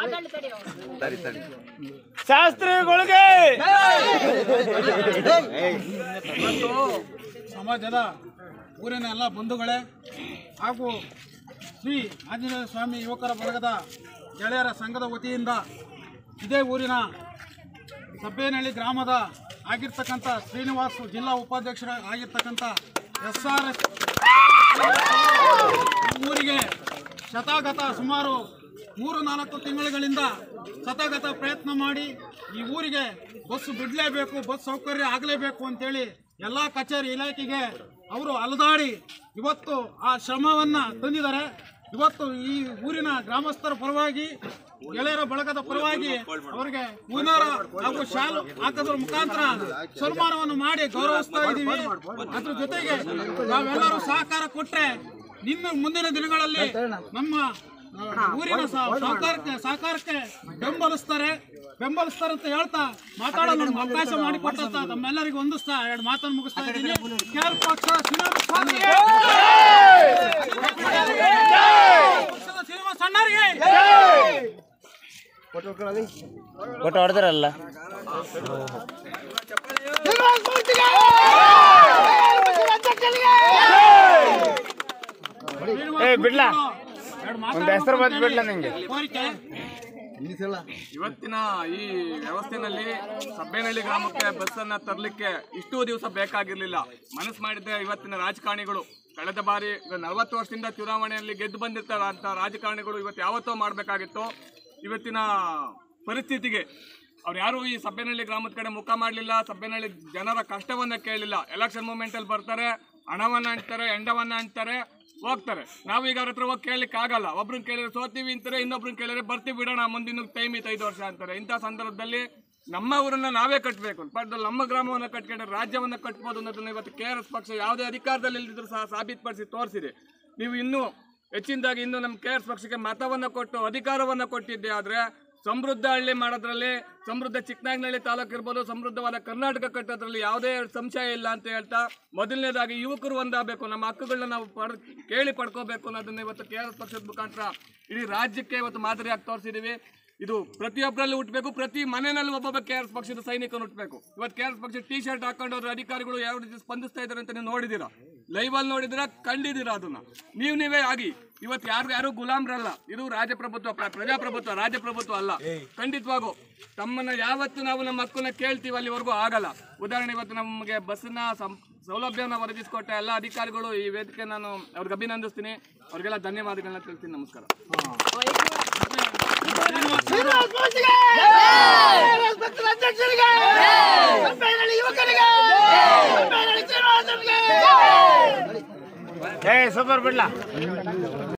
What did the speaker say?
ಶಾಸ್ತ್ರಿಗಳಿಗೆ ಮತ್ತು ಸಮಾಜದ ಊರಿನ ಎಲ್ಲ ಬಂಧುಗಳೇ ಹಾಗೂ ಶ್ರೀ ಆಂಜನೇಯ ಸ್ವಾಮಿ ಯುವಕರ ಬಳಗದ ಗೆಳೆಯರ ಸಂಘದ ವತಿಯಿಂದ ಇದೇ ಊರಿನ ಸಬ್ಬೇನಹಳ್ಳಿ ಗ್ರಾಮದ ಆಗಿರ್ತಕ್ಕಂಥ ಶ್ರೀನಿವಾಸ್ ಜಿಲ್ಲಾ ಉಪಾಧ್ಯಕ್ಷರ ಆಗಿರ್ತಕ್ಕಂಥ ಎಸ್ ಆರ್ ಎಸ್ ಊರಿಗೆ ಶತಾಗತ ಸುಮಾರು ಮೂರು ನಾಲ್ಕು ತಿಂಗಳುಗಳಿಂದ ಶತಾಗತ ಪ್ರಯತ್ನ ಮಾಡಿ ಈ ಊರಿಗೆ ಬಸ್ ಬಿಡಲೇಬೇಕು ಬಸ್ ಸೌಕರ್ಯ ಆಗಲೇಬೇಕು ಅಂತೇಳಿ ಎಲ್ಲ ಕಚೇರಿ ಇಲಾಖೆಗೆ ಅವರು ಅಲದಾಡಿ ಇವತ್ತು ಆ ಶ್ರಮವನ್ನು ತಂದಿದ್ದಾರೆ ಇವತ್ತು ಈ ಊರಿನ ಗ್ರಾಮಸ್ಥರ ಪರವಾಗಿ ಗೆಳೆಯರ ಬಳಗದ ಪರವಾಗಿ ಅವರಿಗೆ ಹೂನಾರ ಹಾಗೂ ಶಾಲು ಹಾಕೋದ್ರ ಮುಖಾಂತರ ಸನ್ಮಾನವನ್ನು ಮಾಡಿ ಗೌರವಿಸ್ತಾ ಇದ್ದೀವಿ ಅದ್ರ ಜೊತೆಗೆ ನಾವೆಲ್ಲರೂ ಸಹಕಾರ ಕೊಟ್ರೆ ನಿನ್ನ ಮುಂದಿನ ದಿನಗಳಲ್ಲಿ ನಮ್ಮ ಆ, ಊರಿನ ಸಹ- ಸಹಕಾರಕ್ಕೆ ಸಹಕಾರಕ್ಕೆ ಬೆಂಬಲಿಸ್ತಾರೆ ಬೆಂಬಲಿಸ್ತಾರೆ ಅಂತ ಹೇಳ್ತಾ ಮಾತಾಡಲು ನಮ್ಗೆ ಅವಕಾಶ ಮಾಡಿಕೊಟ್ಟಂತ ತಮ್ಮೆಲ್ಲರಿಗೂ ಹೊಂದಿಸ್ತಾ ಎರಡು ಮಾತನ್ನು ಮುಗಿಸ್ತಾ ಇದ್ದೀನಿ ಕೇರ್ ಪಕ್ಷ ಶ್ರೀನಿವಾಸ ಸ್ವಾಮಿಗೆ ಪಕ್ಷದ ಶ್ರೀನಿವಾಸ ಅಣ್ಣರಿಗೆ ಫೋಟೋ ಹೊಡೆದ್ರಲ್ಲ ಏ ಬಿಡ್ಲಾ ಎರಡು ಒಂದ್ ಹೆಸರು ಬಂದ್ ಬಿಡ್ಲಾ ನಿಂಗೆ ಕೋರಿಕೆ ಇವತ್ತಿನ ಈ ವ್ಯವಸ್ಥೆನಲ್ಲಿ ಸಬ್ಬೇನಹಳ್ಳಿ ಗ್ರಾಮಕ್ಕೆ ಬಸ್ ಅನ್ನ ತರಲಿಕ್ಕೆ ಇಷ್ಟೂ ದಿವಸ ಬೇಕಾಗಿರ್ಲಿಲ್ಲ ಮನಸ್ಸು ಮಾಡಿದ್ರೆ ಇವತ್ತಿನ ರಾಜಕಾರಣಿಗಳು ಕಳೆದ ಬಾರಿ ನಲವತ್ತು ವರ್ಷದಿಂದ ಚುನಾವಣೆಯಲ್ಲಿ ಗೆದ್ದು ಬಂದಿರ್ತಾರಂತ ರಾಜಕಾರಣಿಗಳು ಇವತ್ತು ಯಾವತ್ತೋ ಮಾಡಬೇಕಾಗಿತ್ತು ಇವತ್ತಿನ ಪರಿಸ್ಥಿತಿಗೆ ಅವ್ರು ಯಾರು ಈ ಸಬ್ಬೇನಹಳ್ಳಿ ಗ್ರಾಮದ ಕಡೆ ಮುಖ ಮಾಡಲಿಲ್ಲ ಸಬ್ಬೇನಹಳ್ಳಿ ಜನರ ಕಷ್ಟವನ್ನ ಕೇಳಲಿಲ್ಲ ಎಲೆಕ್ಷನ್ ಮೂಮೆಂಟ್ ಅಲ್ಲಿ ಬರ್ತಾರೆ ಹಣವನ್ನ ಅಂತಾರೆ ಎಂಡವನ್ನ ಅಂತಾರೆ ಹೋಗ್ತಾರೆ ನಾವು ಈಗ ಅವ್ರ ಹತ್ರ ಹೋಗಿ ಕೇಳಲಿಕ್ಕೆ ಆಗಲ್ಲ ಒಬ್ರನ್ನ ಕೇಳಿದ್ರೆ ಸೋತೀವಿ ಅಂತಾರೆ ಇನ್ನೊಬ್ರನ್ನ ಕೇಳಿದ್ರೆ ಬರ್ತೀವಿ ಬಿಡೋಣ ಮುಂದಿನ ಟೈಮ್ ಇತ್ತು ಐದು ವರ್ಷ ಅಂತಾರೆ ಇಂಥ ಸಂದರ್ಭದಲ್ಲಿ ನಮ್ಮ ಊರನ್ನ ನಾವೇ ಕಟ್ಟಬೇಕು ಪಟ್ಟದಲ್ಲಿ ನಮ್ಮ ಗ್ರಾಮವನ್ನು ಕಟ್ಕೊಂಡ್ರೆ ರಾಜ್ಯವನ್ನ ಕಟ್ಬೋದು ಅನ್ನೋದನ್ನ ಇವತ್ತು ಕೆ ಆರ್ ಎಸ್ ಪಕ್ಷ ಯಾವುದೇ ಅಧಿಕಾರದಲ್ಲಿ ಇಲ್ದಿದ್ರು ಸಹ ಸಾಬೀತುಪಡಿಸಿ ತೋರಿಸಿದೆ ನೀವು ಇನ್ನೂ ಹೆಚ್ಚಿನದಾಗಿ ಇನ್ನು ನಮ್ಮ ಕೆ ಆರ್ ಎಸ್ ಪಕ್ಷಕ್ಕೆ ಮತವನ್ನ ಕೊಟ್ಟು ಅಧಿಕಾರವನ್ನ ಕೊಟ್ಟಿದ್ದೆ ಆದ್ರೆ ಸಮೃದ್ಧ ಹಳ್ಳಿ ಮಾಡೋದ್ರಲ್ಲಿ ಸಮೃದ್ಧ ಚಿಕ್ಕನಾಗನಹಳ್ಳಿ ತಾಲೂಕು ಇರ್ಬೋದು ಸಮೃದ್ಧವಾದ ಕರ್ನಾಟಕ ಕಟ್ಟೋದ್ರಲ್ಲಿ ಯಾವುದೇ ಸಂಶಯ ಇಲ್ಲ ಅಂತ ಹೇಳ್ತಾ ಮೊದಲನೇದಾಗಿ ಯುವಕರು ಒಂದಾಗಬೇಕು ನಮ್ಮ ಹಕ್ಕುಗಳನ್ನ ನಾವು ಪಡ್ ಕೇಳಿ ಪಡ್ಕೋಬೇಕು ಅನ್ನೋದನ್ನ ಇವತ್ತು ಕೆ ಆರ್ ಎಸ್ ಪಕ್ಷದ ಮುಖಾಂತರ ಇಡೀ ರಾಜ್ಯಕ್ಕೆ ಇವತ್ತು ಮಾದರಿಯಾಗಿ ತೋರಿಸಿದೀವಿ ಇದು ಪ್ರತಿಯೊಬ್ಬರಲ್ಲಿ ಹುಟ್ಟಬೇಕು ಪ್ರತಿ ಮನೆಯಲ್ಲಿ ಒಬ್ಬೊಬ್ಬ ಕೆ ಆರ್ ಎಸ್ ಪಕ್ಷದ ಸೈನಿಕನು ಹುಟ್ಟಬೇಕು ಇವತ್ತು ಕೆ ಆರ್ ಎಸ್ ಪಕ್ಷದ ಟಿ ಶರ್ಟ್ ಹಾಕೊಂಡು ಹೋದ್ರೆ ಅಧಿಕಾರಿಗಳು ಯಾವ ರೀತಿ ಸ್ಪಂದಿಸ್ತಾ ಇದ್ದಾರೆ ಅಂತ ನೀವು ನೋಡಿದ್ದೀರಾ ಲೈವ್ ಅಲ್ಲಿ ನೋಡಿದಿರಾ ಕಂಡಿದ್ದೀರಾ ಅದನ್ನ ನೀವು ನೀವೇ ಆಗಿ ಇವತ್ತು ಯಾರು ಯಾರು ಗುಲಾಮ್ರಲ್ಲ ಇದು ರಾಜಪ್ರಭುತ್ವ ಪ್ರ- ಪ್ರಜಾಪ್ರಭುತ್ವ ರಾಜಪ್ರಭುತ್ವ ಅಲ್ಲ ಖಂಡಿತವಾಗೂ ತಮ್ಮನ್ನ ಯಾವತ್ತು ನಾವು ನಮ್ಮ ಹಕ್ಕನ್ನ ಕೇಳ್ತೀವಿ ಅಲ್ಲಿವರೆಗೂ ಆಗಲ್ಲ ಉದಾಹರಣೆ ಇವತ್ತು ನಮಗೆ ಬಸ್ನ ಸಂ- ಸೌಲಭ್ಯನ ಒದಗಿಸಿಕೊಟ್ಟ ಎಲ್ಲ ಅಧಿಕಾರಿಗಳು ಈ ವೇದಿಕೆ ನಾನು ಅವ್ರಿಗೆ ಅಭಿನಂದಿಸ್ತೀನಿ ಅವ್ರಿಗೆಲ್ಲ ಧನ್ಯವಾದಗಳನ್ನ ತಿಳಿಸ್ತೀನಿ ನಮಸ್ಕಾರ ಏ ಸೂಪರ್ ಬಿಡ್ಲಾ